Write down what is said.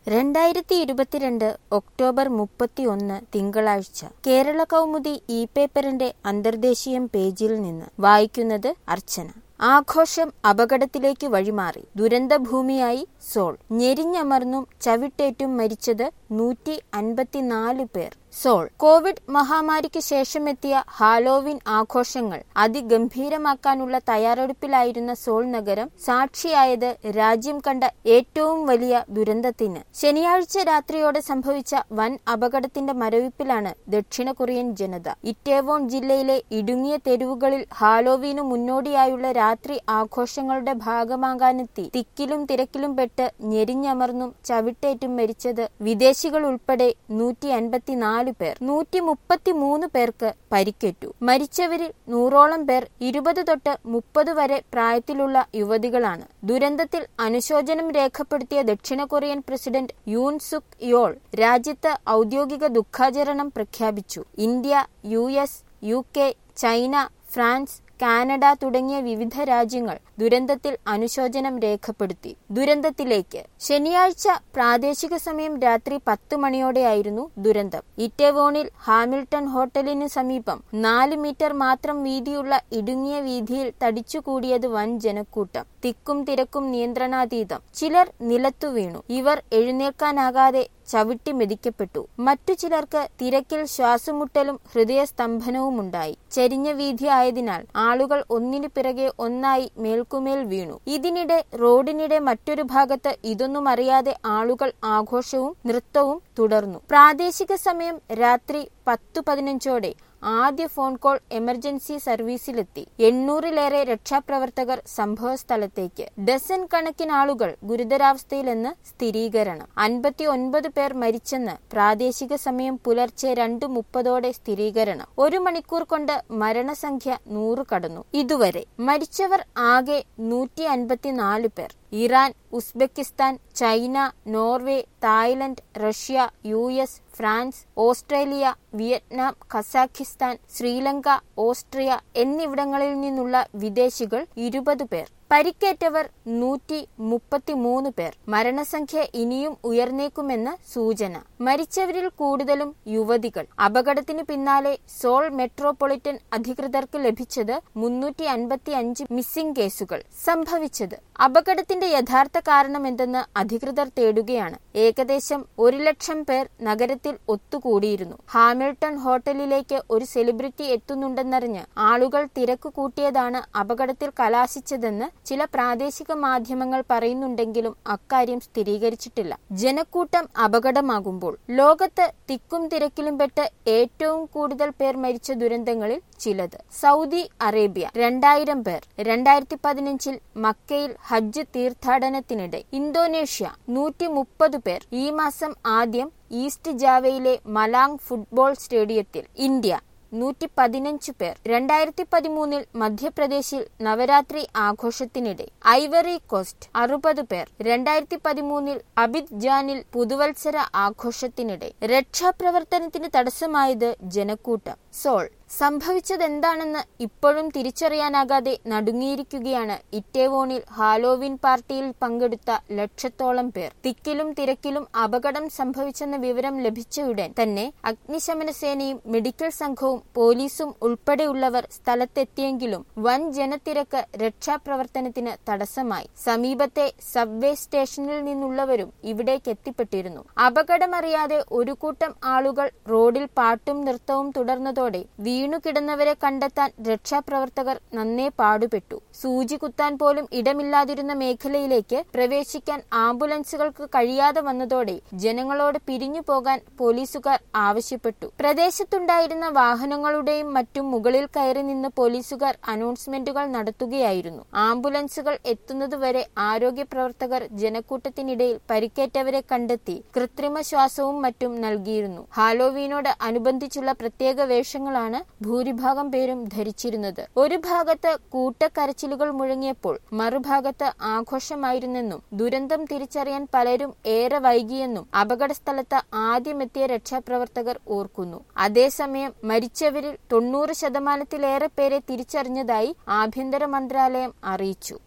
രണ്ടായിരത്തി ഇരുപത്തിരണ്ട് ഒക്ടോബർ മുപ്പത്തിയൊന്ന് തിങ്കളാഴ്ച കേരള കൗമുദി ഇ പേപ്പറിന്റെ അന്തർദേശീയം പേജിൽ നിന്ന് വായിക്കുന്നത് അർച്ചന ആഘോഷം അപകടത്തിലേക്ക് വഴിമാറി ദുരന്തഭൂമിയായി സോൾ ഞെരിഞ്ഞമർന്നും ചവിട്ടേറ്റും മരിച്ചത് നൂറ്റി അൻപത്തിനാല് പേർ സോൾ കോവിഡ് മഹാമാരിക്ക് ശേഷമെത്തിയ ഹാലോവിൻ ആഘോഷങ്ങൾ അതിഗംഭീരമാക്കാനുള്ള തയ്യാറെടുപ്പിലായിരുന്ന സോൾ നഗരം സാക്ഷിയായത് രാജ്യം കണ്ട ഏറ്റവും വലിയ ദുരന്തത്തിന് ശനിയാഴ്ച രാത്രിയോടെ സംഭവിച്ച വൻ അപകടത്തിന്റെ മരവിപ്പിലാണ് ദക്ഷിണ കൊറിയൻ ജനത ഇറ്റേവോൺ ജില്ലയിലെ ഇടുങ്ങിയ തെരുവുകളിൽ ഹാലോവീനു മുന്നോടിയായുള്ള രാത്രി ആഘോഷങ്ങളുടെ ഭാഗമാകാനെത്തി തിക്കിലും തിരക്കിലും പെട്ട് ഞെരിഞ്ഞമർന്നും ചവിട്ടേറ്റും മരിച്ചത് വിദേശികൾ ഉൾപ്പെടെ നൂറ്റി അൻപത്തിനാല് പേർ നൂറ്റി മുപ്പത്തിമൂന്ന് പേർക്ക് പരിക്കേറ്റു മരിച്ചവരിൽ നൂറോളം പേർ ഇരുപത് തൊട്ട് മുപ്പത് വരെ പ്രായത്തിലുള്ള യുവതികളാണ് ദുരന്തത്തിൽ അനുശോചനം രേഖപ്പെടുത്തിയ ദക്ഷിണ Korean president Yoon Suk Yeol രാജ്യത്ത് ഔദ്യോഗിക ദുഃഖാചരണം പ്രഖ്യാപിച്ചു India U S U K China France Canada തുടങ്ങിയ വിവിധ രാജ്യങ്ങൾ ദുരന്തത്തിൽ അനുശോചനം രേഖപ്പെടുത്തി ദുരന്തത്തിലേക്ക് ശനിയാഴ്ച പ്രാദേശിക സമയം രാത്രി പത്ത് മണിയോടെയായിരുന്നു ദുരന്തം ഇറ്റവോണിൽ ഹാമിൽട്ടൺ ഹോട്ടലിന് സമീപം നാല് മീറ്റർ മാത്രം വീതിയുള്ള ഇടുങ്ങിയ വീതിയിൽ തടിച്ചുകൂടിയത് വൻ ജനക്കൂട്ടം തിക്കും തിരക്കും നിയന്ത്രണാതീതം ചിലർ നിലത്തു വീണു ഇവർ എഴുന്നേൽക്കാനാകാതെ ചവിട്ടി മെതിക്കപ്പെട്ടു മറ്റു ചിലർക്ക് തിരക്കിൽ ശ്വാസമുട്ടലും ഹൃദയസ്തംഭനവുമുണ്ടായി ചെരിഞ്ഞ വീതി ആയതിനാൽ ആളുകൾ ഒന്നിനു പിറകെ ഒന്നായി മേൽക്കുമേൽ വീണു ഇതിനിടെ റോഡിനിടെ മറ്റൊരു ഭാഗത്ത് ഇതൊന്നും അറിയാതെ ആളുകൾ ആഘോഷവും നൃത്തവും തുടർന്നു പ്രാദേശിക സമയം രാത്രി പത്തു പതിനഞ്ചോടെ ആദ്യ ഫോൺ കോൾ എമർജൻസി സർവീസിലെത്തി എണ്ണൂറിലേറെ രക്ഷാപ്രവർത്തകർ സംഭവ സ്ഥലത്തേക്ക് ഡസൻ കണക്കിന് ആളുകൾ ഗുരുതരാവസ്ഥയിലെന്ന് സ്ഥിരീകരണം അൻപത്തി ഒൻപത് പേർ മരിച്ചെന്ന് പ്രാദേശിക സമയം പുലർച്ചെ രണ്ട് മുപ്പതോടെ സ്ഥിരീകരണം ഒരു മണിക്കൂർ കൊണ്ട് മരണസംഖ്യ നൂറ് കടന്നു ഇതുവരെ മരിച്ചവർ ആകെ നൂറ്റി അൻപത്തിനാല് പേർ Iran Uzbekistan China Norway Thailand Russia U S France Australia Vietnam Kazakhstan Sri Lanka Austria എന്നിവിടങ്ങളിൽ നിന്നുള്ള വിദേശികൾ ഇരുപത് പേർ പരിക്കേറ്റവർ നൂറ്റി മുപ്പത്തിമൂന്ന് പേർ മരണസംഖ്യ ഇനിയും ഉയർന്നേക്കുമെന്ന് സൂചന മരിച്ചവരിൽ കൂടുതലും യുവതികൾ അപകടത്തിന് പിന്നാലെ സോൾ മെട്രോപൊളിറ്റൻ അധികൃതർക്ക് ലഭിച്ചത് മുന്നൂറ്റി അൻപത്തി അഞ്ച് മിസ്സിംഗ് കേസുകൾ സംഭവിച്ചത് അപകടത്തിന്റെ യഥാർത്ഥ കാരണമെന്തെന്ന് അധികൃതർ തേടുകയാണ് ഏകദേശം ഒരു ലക്ഷം പേർ നഗരത്തിൽ ഒത്തുകൂടിയിരുന്നു ഹാമിൽട്ടൺ ഹോട്ടലിലേക്ക് ഒരു സെലിബ്രിറ്റി എത്തുന്നുണ്ടെന്നറിഞ്ഞ് ആളുകൾ തിരക്ക് കൂട്ടിയതാണ് അപകടത്തിൽ കലാശിച്ചതെന്ന് ചില പ്രാദേശിക മാധ്യമങ്ങൾ പറയുന്നുണ്ടെങ്കിലും അക്കാര്യം സ്ഥിരീകരിച്ചിട്ടില്ല ജനക്കൂട്ടം അപകടമാകുമ്പോൾ ലോകത്ത് തിക്കും തിരക്കിലും പെട്ട് ഏറ്റവും കൂടുതൽ പേർ മരിച്ച ദുരന്തങ്ങളിൽ ചിലത് സൗദി അറേബ്യ രണ്ടായിരം പേർ രണ്ടായിരത്തി പതിനഞ്ചിൽ മക്കയിൽ ഹജ്ജ് തീർത്ഥാടനത്തിനിടെ ഇന്തോനേഷ്യ നൂറ്റി മുപ്പത് പേർ ഈ മാസം ആദ്യം ഈസ്റ്റ് ജാവയിലെ മലാങ് ഫുട്ബോൾ സ്റ്റേഡിയത്തിൽ ഇന്ത്യ നൂറ്റി പതിനഞ്ച് പേർ രണ്ടായിരത്തി പതിമൂന്നിൽ മധ്യപ്രദേശിൽ നവരാത്രി ആഘോഷത്തിനിടെ ഐവറി കോസ്റ്റ് അറുപത് പേർ രണ്ടായിരത്തി പതിമൂന്നിൽ അബിദ്ജാനിൽ പുതുവത്സര ആഘോഷത്തിനിടെ രക്ഷാപ്രവർത്തനത്തിന് തടസ്സമായത് ജനക്കൂട്ടം സോൾ സംഭവിച്ചതെന്താണെന്ന് ഇപ്പോഴും തിരിച്ചറിയാനാകാതെ നടുങ്ങിയിരിക്കുകയാണ് ഇറ്റേവോണിൽ ഹാലോവിൻ പാർട്ടിയിൽ പങ്കെടുത്ത ലക്ഷത്തോളം പേർ തിക്കിലും തിരക്കിലും അപകടം സംഭവിച്ചെന്ന വിവരം ലഭിച്ചയുടൻ തന്നെ അഗ്നിശമന സേനയും മെഡിക്കൽ സംഘവും പോലീസും ഉൾപ്പെടെയുള്ളവർ സ്ഥലത്തെത്തിയെങ്കിലും വൻ ജനത്തിരക്ക് രക്ഷാപ്രവർത്തനത്തിന് തടസ്സമായി സമീപത്തെ സബ്വേ സ്റ്റേഷനിൽ നിന്നുള്ളവരും ഇവിടേക്ക് എത്തിപ്പെട്ടിരുന്നു അപകടമറിയാതെ ഒരു കൂട്ടം ആളുകൾ റോഡിൽ പാട്ടും നൃത്തവും തുടർന്നതോടെ വീണുകിടന്നവരെ കണ്ടെത്താൻ രക്ഷാപ്രവർത്തകർ നന്നേ പാടുപെട്ടു സൂചി കുത്താൻ പോലും ഇടമില്ലാതിരുന്ന മേഖലയിലേക്ക് പ്രവേശിക്കാൻ ആംബുലൻസുകൾക്ക് കഴിയാതെ വന്നതോടെ ജനങ്ങളോട് പിരിഞ്ഞു പോകാൻ പോലീസുകാർ ആവശ്യപ്പെട്ടു പ്രദേശത്തുണ്ടായിരുന്ന വാഹനങ്ങളുടെയും മറ്റും മുകളിൽ കയറി നിന്ന് പോലീസുകാർ അനൗൺസ്മെന്റുകൾ നടത്തുകയായിരുന്നു ആംബുലൻസുകൾ എത്തുന്നതുവരെ ആരോഗ്യ പ്രവർത്തകർ ജനക്കൂട്ടത്തിനിടയിൽ പരിക്കേറ്റവരെ കണ്ടെത്തി കൃത്രിമ ശ്വാസവും മറ്റും നൽകിയിരുന്നു ഹാലോവീനോട് അനുബന്ധിച്ചുള്ള പ്രത്യേക വേഷങ്ങളാണ് ഭൂരിഭാഗം പേരും ധരിച്ചിരുന്നത് ഒരു ഭാഗത്ത് കൂട്ടക്കരച്ചിലുകൾ മുഴങ്ങിയപ്പോൾ മറുഭാഗത്ത് ആഘോഷമായിരുന്നെന്നും ദുരന്തം തിരിച്ചറിയാൻ പലരും ഏറെ വൈകിയെന്നും അപകടസ്ഥലത്ത് ആദ്യമെത്തിയ രക്ഷാപ്രവർത്തകർ ഓർക്കുന്നു അതേസമയം മരിച്ചവരിൽ തൊണ്ണൂറ് ശതമാനത്തിലേറെ പേരെ തിരിച്ചറിഞ്ഞതായി ആഭ്യന്തര മന്ത്രാലയം അറിയിച്ചു